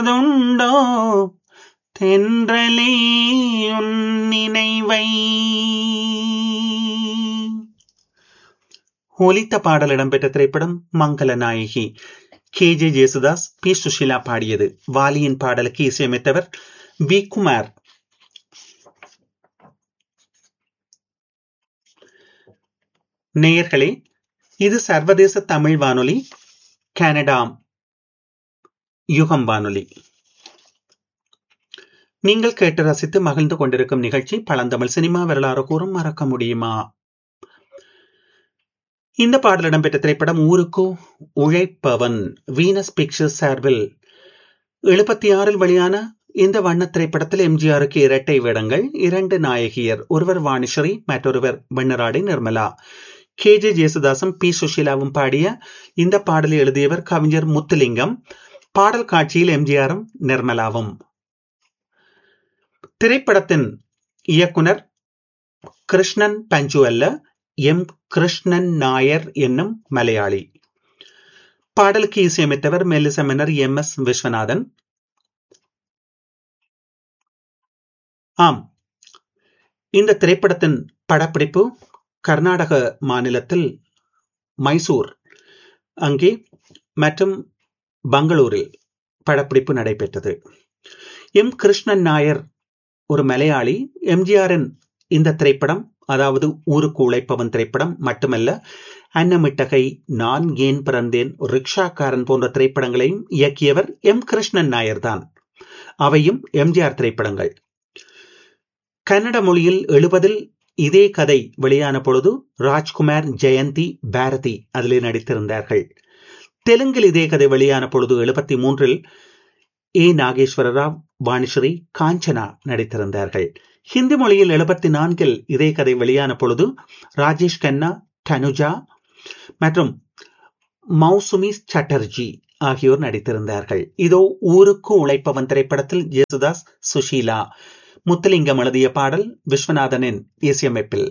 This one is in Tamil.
அதுண்டோ தென்றலே உன் நினைவை ஒலித்த பாடல் இடம்பெற்ற திரைப்படம் Mangala Nayagi K J Yesudas P Susheela பாடியது வாலியின் பாடலுக்கு இசையமைத்தவர் வி குமார் நேயர்களே இது சர்வதேச தமிழ் வானொலி கனடா யுகம் வானொலி நீங்கள் கேட்டு ரசித்து மகிழ்ந்து கொண்டிருக்கும் நிகழ்ச்சி பழந்தமிழ் சினிமா வரலாறு கூறும் மறக்க முடியுமா இந்த பாடல் இடம்பெற்ற திரைப்படம் ஊருக்கு உழைப்பவன் வீனஸ் பிக்சர்ஸ் சார்பில் எழுபத்தி ஆறில் வெளியான இந்த வண்ண திரைப்படத்தில் எம்ஜிஆருக்கு இரட்டை வேடங்கள் இரண்டு நாயகியர் ஒருவர் வாணிஸ்வரி மற்றொருவர் வெண்ணராடி நிர்மலா கே ஜே ஜேசுதாசும் பி சுஷீலாவும் பாடிய இந்த பாடலை எழுதியவர் கவிஞர் முத்துலிங்கம் பாடல் காட்சியில் எம்ஜிஆரும் நிர்மலாவும் திரைப்படத்தின் இயக்குனர் கிருஷ்ணன் பஞ்சு அல்ல எம் கிருஷ்ணன் நாயர் என்னும் மலையாளி பாடலுக்கு இசையமைத்தவர் மெல்லிசமன்னர் எம் எஸ் விஸ்வநாதன் ஆம் இந்த திரைப்படத்தின் படப்பிடிப்பு கர்நாடக மாநிலத்தில் மைசூர் அங்கே மற்றும் பெங்களூரில் படப்பிடிப்பு நடைபெற்றது எம் கிருஷ்ணன் நாயர் ஒரு மலையாளி எம்ஜிஆரின் இந்த திரைப்படம் அதாவது ஊருக்கு உழைப்பவன் திரைப்படம் மட்டுமல்ல அன்னமிட்டகை நான் ஏன் பிறந்தேன் ரிக்ஷாக்காரன் போன்ற திரைப்படங்களையும் இயக்கியவர் எம் கிருஷ்ணன் நாயர் தான் அவையும் எம்ஜிஆர் திரைப்படங்கள் கன்னட மொழியில் எழுபதில் இதே கதை வெளியான பொழுது ராஜ்குமார் ஜெயந்தி பாரதி அதிலே நடித்திருந்தார்கள் தெலுங்கில் இதே கதை வெளியான பொழுது எழுபத்தி மூன்றில் ஏ நாகேஸ்வர ராவ் வாணிஸ்வரி காஞ்சனா நடித்திருந்தார்கள் ஹிந்தி மொழியில் எழுபத்தி நான்கில் இதே கதை வெளியான பொழுது ராஜேஷ் கண்ணா தனுஜா மற்றும் மௌசுமி சட்டர்ஜி ஆகியோர் நடித்திருந்தார்கள் இதோ ஊருக்கு உழைப்பவன் திரைப்படத்தில் ஜேசுதாஸ் சுஷீலா முத்துலிங்கம் எழுதிய பாடல் விஸ்வநாதனின் இசையமைப்பில்